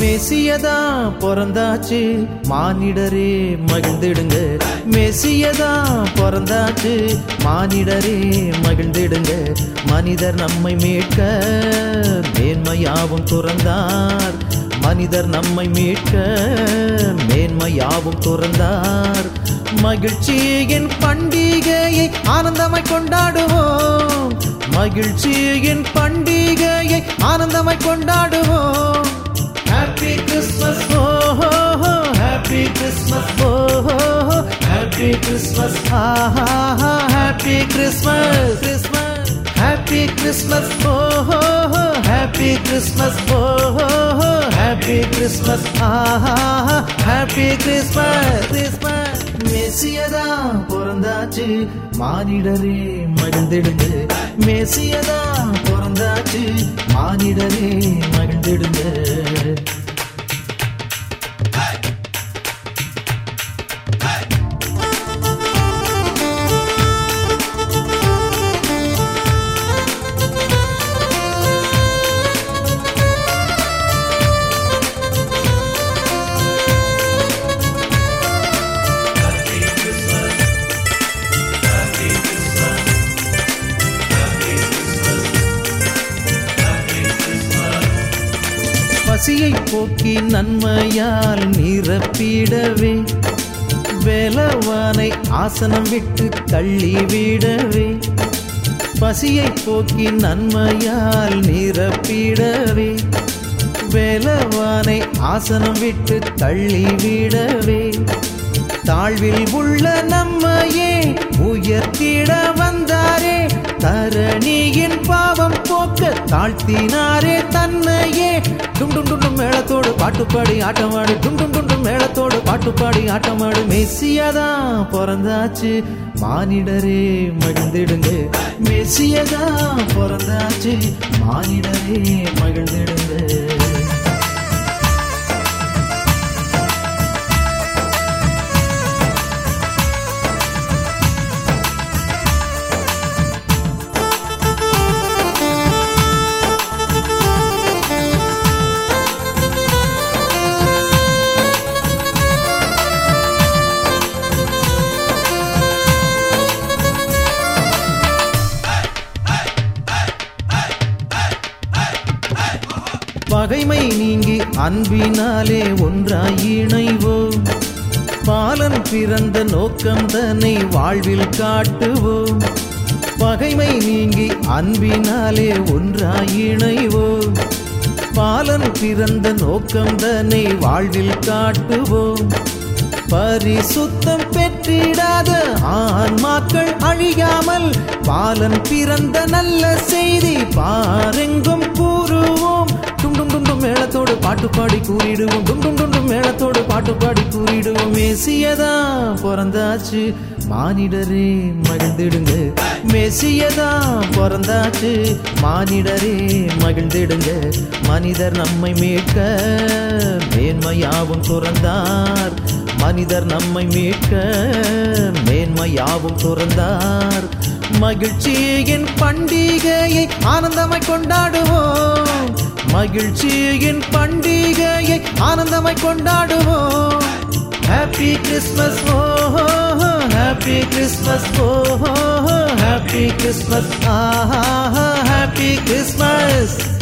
மெசியதா பிறந்தாச்சு மானிடரே மகிழ்ந்திடுங்க மெசியதா பிறந்தாச்சு மானிடரே மகிழ்ந்திடுங்க மனிதர் நம்மை மீட்க மேன்மையாவும் துறந்தார் மனிதர் நம்மை மீட்க மேன்மையாவும் துறந்தார் மகிழ்ச்சியின் பண்டிகையை ஆனந்தமாய் கொண்டாடுவோம் மகிழ்ச்சியின் பண்டிகையை ஆனந்தமாய் கொண்டாடுவோம் happy Christmas oh happy Christmas oh happy Christmas happy Christmas Christmas happy Christmas oh happy Christmas oh happy Christmas happy Christmas Christmas மெசியதா பிறந்தாச்சு மானிடரே மகிழ்ந்திடுங்க மெசியதா பிறந்தாச்சு மானிடரே மகிழ்ந்திடுங்க பசியை போக்கி நன்மையால் நிரப்பிடவே வேலவானை ஆசனம் விட்டு தள்ளிவிடவே பசியை போக்கி நன்மையால் நிரப்பிடவே வேலவானை ஆசனம் விட்டு தள்ளிவிடவே தாழ்வில் உள்ள நம்மையே உயர்த்திட வந்தாரே தரணியின் பாவம் போக்க தாழ்த்தினாரே தன்னையே டும் டும் டும் டும் மேளத்தோடு பாட்டுப்பாடி ஆட்டமாடு டும் டும் டும் டும் மேளத்தோடு பாட்டுப்பாடி ஆட்டமாடு மெஸ்ஸியாதா பிறந்தாச்சு மானிடரே மகிழ்ந்திடுங்க மெஸ்ஸியதா பிறந்தாச்சு மானிடரே மகிழ்ந்திடுங்க பகைமை நீங்கி அன்பினாலே ஒன்றாய் இணைவோம் பாலன் பிறந்த நோக்கம் தன்னை வாழ்வில் காட்டுவோம் பகைமை நீங்கி அன்பினாலே ஒன்றாய் இணைவோம் பாலன் பிறந்த நோக்கம் தன்னை வாழ்வில் காட்டுவோம் பரிசுத்தம் பெற்றிடாத ஆன்மாக்கள் அழியாமல் பாலன் பிறந்த நல்ல செய்தி பாரெங்கும் கூறுவோம் டும் டும் டும் டும் மேளத்தோடு பாட்டு பாடி கூறிடுவோம் டும் டும் டும் டும் மேளத்தோடு பாட்டு பாடி கூறிடுவோம் மேசியதா பிறந்தாச்சு மானிடரே மகிழ்ந்திடுங்க மெசியதா பிறந்தாச்சு மானிடரே மகிழ்ந்திடுங்க மனிதர் நம்மை மீட்க மேன்மையாவும் துறந்தார் மனிதர் நம்மை மீட்க மேன்மையாவும் துறந்தார் மகிழ்ச்சியின் பண்டிகையை ஆனந்தமாய் கொண்டாடுவோம் மகிழ்ச்சியின் பண்டிகையை ஆனந்தமாய் கொண்டாடுவோம் happy Christmas oh happy Christmas oh happy Christmas ஆஹா ஹாப்பி கிறிஸ்மஸ்